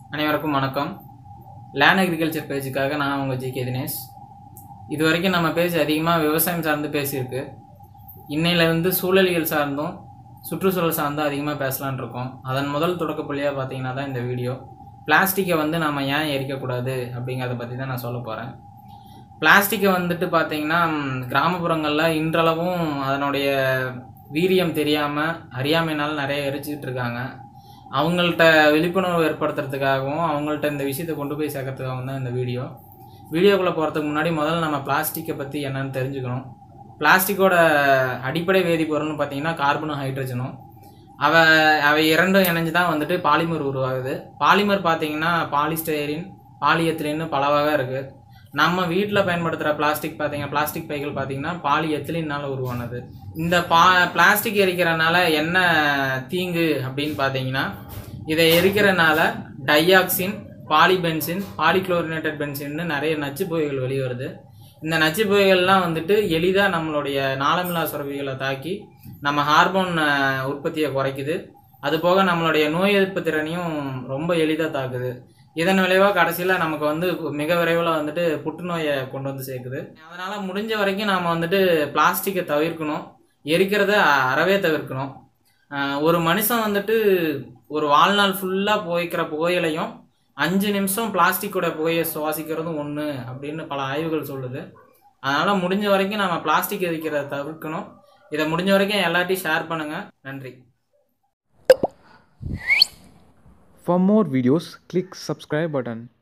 அனைவருக்கும் வணக்கம் land agriculture பேஜுக்காக நான் உங்கள் ஜிகே தினேஷ் இது வரைக்கும் நம்ம பேஜ் அதிகமாக விவசாயம் சார்ந்து பேசியிருக்கு இன்னையிலேருந்து சூழலியல் சார்ந்தும் சுற்றுச்சூழல் சார்ந்தும் அதிகமாக பேசலாம்னு இருக்கோம் அதன் முதல் தொடக்க புள்ளியாக பார்த்தீங்கன்னா தான் இந்த வீடியோ பிளாஸ்டிக்கை வந்து நம்ம ஏன் எரிக்கக்கூடாது அப்படிங்கிறத பற்றி தான் நான் சொல்ல போகிறேன் பிளாஸ்டிக்கை வந்துட்டு பார்த்தீங்கன்னா ம், கிராமப்புறங்களில் இன்றளவும் அதனுடைய வீரியம் தெரியாமல் அறியாமைனால நிறைய எரிச்சிக்கிட்டு இருக்காங்க அவங்கள்ட்ட விழிப்புணர்வு ஏற்படுத்துறதுக்காகவும் அவங்கள்ட்ட இந்த விஷயத்தை கொண்டு போய் சேர்க்கறதுக்காகவும் தான் இந்த வீடியோ வீடியோக்குள்ளே போகிறதுக்கு முன்னாடி முதல்ல நம்ம பிளாஸ்டிக்கை பற்றி என்னன்னு தெரிஞ்சுக்கணும் பிளாஸ்டிக்கோட அடிப்படை வேதிப்பொருள்னு பார்த்தீங்கன்னா கார்பனும் ஹைட்ரஜனும் அவ அவை இரண்டும் இணைஞ்சு தான் வந்துட்டு பாலிமர் உருவாகுது பாலிமர் பார்த்தீங்கன்னா பாலிஸ்டைரின் பாலிஎத்திலின்னு பல வகை இருக்குது நம்ம வீட்டில் பயன்படுத்துகிற பிளாஸ்டிக் பார்த்தீங்க பிளாஸ்டிக் பைகள் பார்த்தீங்கன்னா பாலி எத்திலினால் உருவானது இந்த பா பிளாஸ்டிக் எரிக்கிறனால என்ன தீங்கு அப்படின்னு பார்த்தீங்கன்னா இதை எரிக்கிறனால டையாக்சின் பாலிபென்சின் பாலிக்ளோரினேட்டட் பென்சின்னு நிறைய நச்சு புகைகள் வெளியே வருது இந்த நச்சு புகைகள்லாம் வந்துட்டு எளிதாக நம்மளுடைய நாளமில்லா சுரப்பிகளை தாக்கி நம்ம ஹார்மோன் அஹ், உற்பத்தியை குறைக்குது அது போக நம்மளுடைய நோய் எதிர்ப்பு திறனையும் ரொம்ப எளிதாக தாக்குது இதன் விளைவாக கடைசியில் நமக்கு வந்து மிக விரைவில் வந்துட்டு புற்றுநோயை கொண்டு வந்து சேர்க்குது அதனால் முடிஞ்ச வரைக்கும் நாம் வந்துட்டு பிளாஸ்டிக்கை தவிர்க்கணும் எரிக்கிறத அறவே தவிர்க்கணும் ஆஹ் ஒரு மனுஷன் வந்துட்டு ஒரு வாழ்நாள் ஃபுல்லாக புகைக்கிற புகையிலையும் அஞ்சு நிமிஷம் பிளாஸ்டிக்கோட புகையை சுவாசிக்கிறதும் ஒன்று அப்படின்னு பல ஆய்வுகள் சொல்லுது அதனால் முடிஞ்ச வரைக்கும் நம்ம பிளாஸ்டிக் எரிக்கிறத தவிர்க்கணும் இதை முடிஞ்ச வரைக்கும் எல்லாத்தையும் ஷேர் பண்ணுங்கள் நன்றி For more videos, click subscribe button.